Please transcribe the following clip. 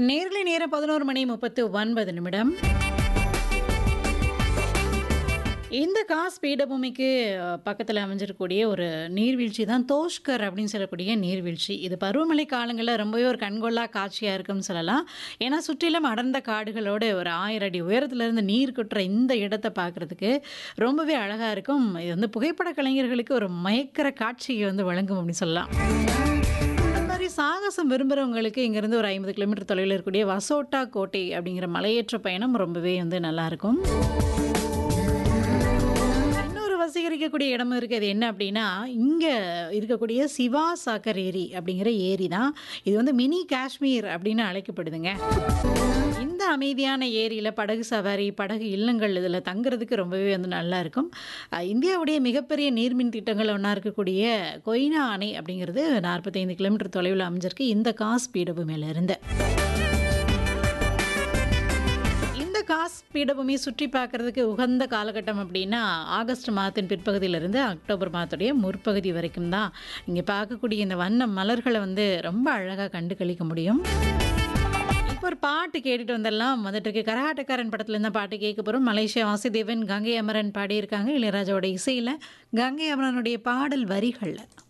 நேர்களை நேரம் பதினோரு மணி முப்பத்து ஒன்பது நிமிடம் இந்த காஸ் பீடபூமிக்கு பக்கத்தில் அமைஞ்சிருக்கக்கூடிய ஒரு நீர்வீழ்ச்சி தான் தோஷ்கர் அப்படின்னு சொல்லக்கூடிய நீர்வீழ்ச்சி இது பருவமழை காலங்களில் ரொம்பவே ஒரு கண்கொள்ளா காட்சியாக இருக்கும்னு சொல்லலாம் ஏன்னா சுற்றிலும் அடர்ந்த காடுகளோடு ஒரு ஆயிரம் அடி உயரத்துலேருந்து நீர் கொட்டுற இந்த இடத்தை பார்க்குறதுக்கு ரொம்பவே அழகாக இருக்கும் இது வந்து புகைப்பட கலைஞர்களுக்கு ஒரு மயக்கிற காட்சியை வந்து வழங்கும் அப்படின்னு சொல்லலாம் அந்த மாதிரி சாகசம் விரும்புகிறவங்களுக்கு இங்கேருந்து ஒரு ஐம்பது கிலோமீட்டர் தொலைவில் இருக்கக்கூடிய வசோட்டா கோட்டை அப்படிங்கிற மலையேற்ற பயணம் ரொம்பவே வந்து நல்லாயிருக்கும் இன்னொரு வசீகரிக்கக்கூடிய இடம் இருக்குது அது என்ன அப்படின்னா இங்கே இருக்கக்கூடிய சிவா சாக்கர் ஏரி அப்படிங்கிற ஏரி தான் இது வந்து மினி காஷ்மீர் அப்படின்னு அழைக்கப்படுதுங்க இந்த அமைதியான ஏரியில் படகு சவாரி படகு இல்லங்கள் இதில் தங்குறதுக்கு ரொம்பவே வந்து நல்லா இருக்கும் அஹ் இந்தியாவுடைய மிகப்பெரிய நீர்மின் திட்டங்கள் ஒன்றா இருக்கக்கூடிய கொய்னா அணை அப்படிங்கிறது நாற்பத்தைந்து கிலோமீட்டர் தொலைவில் அமைஞ்சிருக்கு இந்த காஸ் பீடபூமியில இருந்து இந்த காஸ் பீடபூமி சுற்றி பார்க்கறதுக்கு உகந்த காலகட்டம் அப்படின்னா ஆகஸ்ட் மாதத்தின் பிற்பகுதியிலிருந்து அக்டோபர் மாதத்துடைய முற்பகுதி வரைக்கும் தான் இங்கே பார்க்கக்கூடிய இந்த வண்ண மலர்களை வந்து ரொம்ப அழகாக கண்டு கழிக்க முடியும் இப்போ ஒரு பாட்டு கேட்டுட்டு வந்துடலாம் வந்துட்டு இருக்கு கரகாட்டக்காரன் படத்துல இருந்த பாட்டு கேட்க போகிறோம் மலேசியா வாசுதேவன் கங்கை அமரன் பாடியிருக்காங்க இளையராஜாவோட இசையில் கங்கை அமரனுடைய பாடல் வரிகளில்